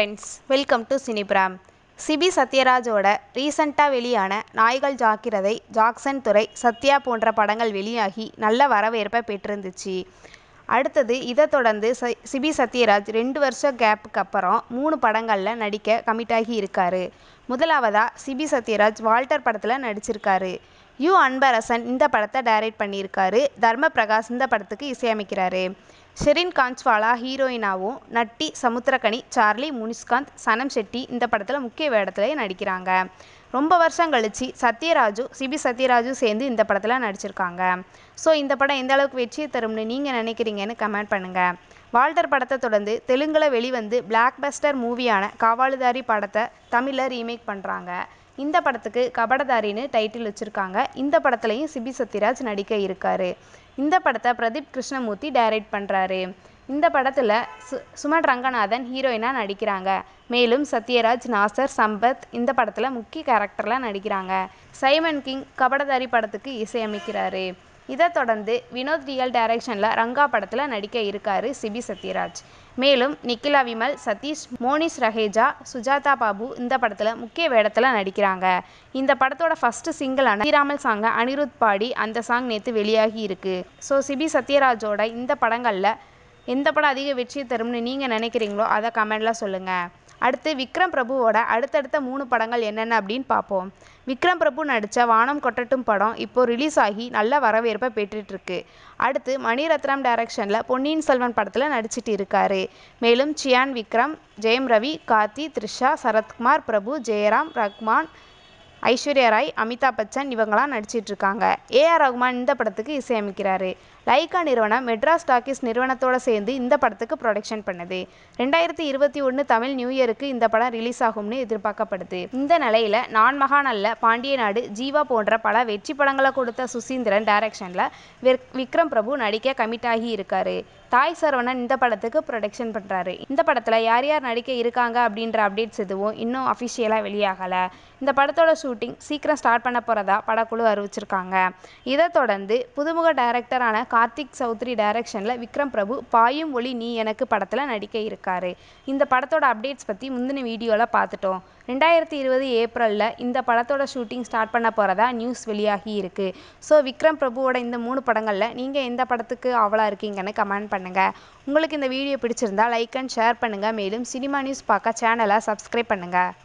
friends welcome to சினிபிராம் சிபி சத்யராஜோட ரீசண்டாக வெளியான நாய்கள் ஜாக்கிரதை ஜாக்சன் துறை சத்யா போன்ற படங்கள் வெளியாகி நல்ல வரவேற்பை பெற்றிருந்துச்சு அடுத்தது இதை தொடர்ந்து ச சிபி சத்யராஜ் ரெண்டு வருஷம் கேப்புக்கு அப்புறம் மூணு படங்களில் நடிக்க கமிட் ஆகி இருக்காரு முதலாவதாக சிபி சத்யராஜ் வால்டர் படத்தில் நடிச்சிருக்காரு யு அன்பரசன் இந்த படத்தை டைரக்ட் பண்ணியிருக்காரு தர்ம பிரகாஷ் இந்த படத்துக்கு இசையமைக்கிறாரு ஷெரின் கான்ச்வாலா ஹீரோயினாவும் நட்டி சமுத்திரகனி சார்லி முனிஸ்காந்த் சனம் ஷெட்டி இந்த படத்தில் முக்கிய வேடத்திலேயே நடிக்கிறாங்க ரொம்ப வருஷம் கழிச்சு சத்யராஜு சிபி சத்யராஜும் சேர்ந்து இந்த படத்தில் நடிச்சிருக்காங்க ஸோ இந்த படம் எந்த அளவுக்கு வெற்றியை தரும்னு நீங்கள் நினைக்கிறீங்கன்னு கமெண்ட் பண்ணுங்கள் வால்டர் படத்தை தொடர்ந்து தெலுங்கில் வெளிவந்து பிளாக் பஸ்டர் மூவியான காவாலுதாரி படத்தை தமிழில் ரீமேக் பண்ணுறாங்க இந்த படத்துக்கு கபடதாரின்னு டைட்டில் வச்சுருக்காங்க இந்த படத்துலையும் சிபி சத்யராஜ் நடிக்க இருக்காரு இந்த படத்தை பிரதீப் கிருஷ்ணமூர்த்தி டைரக்ட் பண்ணுறாரு இந்த படத்தில் சு சுமன் ரங்கநாதன் ஹீரோயினாக நடிக்கிறாங்க மேலும் சத்யராஜ் நாசர் சம்பத் இந்த படத்தில் முக்கிய கேரக்டரில் நடிக்கிறாங்க சைமன் கிங் கபடதாரி படத்துக்கு இசையமைக்கிறாரு இதை தொடர்ந்து வினோத் ரியல் டைரக்ஷனில் ரங்கா படத்தில் நடிக்க இருக்காரு சிபி சத்யராஜ் மேலும் நிக்கிலா விமல் சதீஷ் மோனிஷ் ரஹேஜா சுஜாதா பாபு இந்த படத்தில் முக்கிய வேடத்தில் நடிக்கிறாங்க இந்த படத்தோட ஃபஸ்ட்டு சிங்கிளான ஸ்ரீராமல் சாங்கை அனிருத் பாடி அந்த சாங் நேற்று வெளியாகி இருக்கு ஸோ சிபி சத்யராஜோட இந்த படங்களில் எந்த படம் அதிக வெற்றியை தரும்னு நீங்கள் நினைக்கிறீங்களோ அதை கமெண்டில் சொல்லுங்கள் அடுத்து விக்ரம் பிரபுவோட அடுத்தடுத்த மூணு படங்கள் என்னென்ன அப்படின்னு பார்ப்போம் விக்ரம் பிரபு நடித்த வானம் கொட்டட்டும் படம் இப்போ ரிலீஸ் ஆகி நல்ல வரவேற்பை பெற்றுட்ருக்கு அடுத்து மணிரத்னம் டைரக்ஷனில் பொன்னியின் செல்வன் படத்தில் நடிச்சிட்டு இருக்காரு மேலும் சியான் விக்ரம் ஜெயம் ரவி கார்த்தி த்ரிஷா சரத்குமார் பிரபு ஜெயராம் ரஹ்மான் ஐஸ்வர்யா ராய் அமிதாப் பச்சன் இவங்களாம் நடிச்சிட்டு இருக்காங்க ஏஆர் ரகுமான் இந்த படத்துக்கு இசையமைக்கிறாரு லைகா நிறுவனம் மெட்ராஸ் டாக்கீஸ் நிறுவனத்தோட சேர்ந்து இந்த படத்துக்கு ப்ரொடக்ஷன் பண்ணுது ரெண்டாயிரத்தி இருபத்தி ஒன்று தமிழ் நியூ இயருக்கு இந்த படம் ரிலீஸ் ஆகும்னு எதிர்பார்க்கப்படுது இந்த நிலையில் நான் மகாநல்ல பாண்டிய நாடு ஜீவா போன்ற பல வெற்றி படங்களை கொடுத்த சுசீந்திரன் டைரக்ஷனில் விக்ரம் பிரபு நடிக்க கமிட் ஆகி இருக்காரு தாய் சரவணன் இந்த படத்துக்கு ப்ரொடக்ஷன் பண்ணுறாரு இந்த படத்தில் யார் யார் நடிக்க இருக்காங்க அப்படின்ற அப்டேட்ஸ் எதுவும் இன்னும் அஃபிஷியலாக வெளியாகலை இந்த படத்தோட ஷூட்டிங் சீக்கிரம் ஸ்டார்ட் பண்ண போகிறதா படக்குழு அறிவிச்சிருக்காங்க இதை தொடர்ந்து புதுமுக டைரக்டரான கார்த்திக் சௌத்ரி டைரக்ஷனில் விக்ரம் பிரபு பாயும் ஒளி நீ எனக்கு படத்தில் நடிக்க இருக்காரு இந்த படத்தோட அப்டேட்ஸ் பற்றி முந்தின வீடியோவில் பார்த்துட்டோம் ரெண்டாயிரத்தி இருபது ஏப்ரலில் இந்த படத்தோட ஷூட்டிங் ஸ்டார்ட் பண்ண போகிறதா நியூஸ் வெளியாகி இருக்குது ஸோ விக்ரம் பிரபுவோட இந்த மூணு படங்களில் நீங்கள் எந்த படத்துக்கு ஆவலாக இருக்கீங்கன்னு கமெண்ட் பண்ணுங்கள் உங்களுக்கு இந்த வீடியோ பிடிச்சிருந்தா லைக் அண்ட் ஷேர் பண்ணுங்கள் மேலும் சினிமா நியூஸ் பார்க்க சேனலை சப்ஸ்கிரைப் பண்ணுங்கள்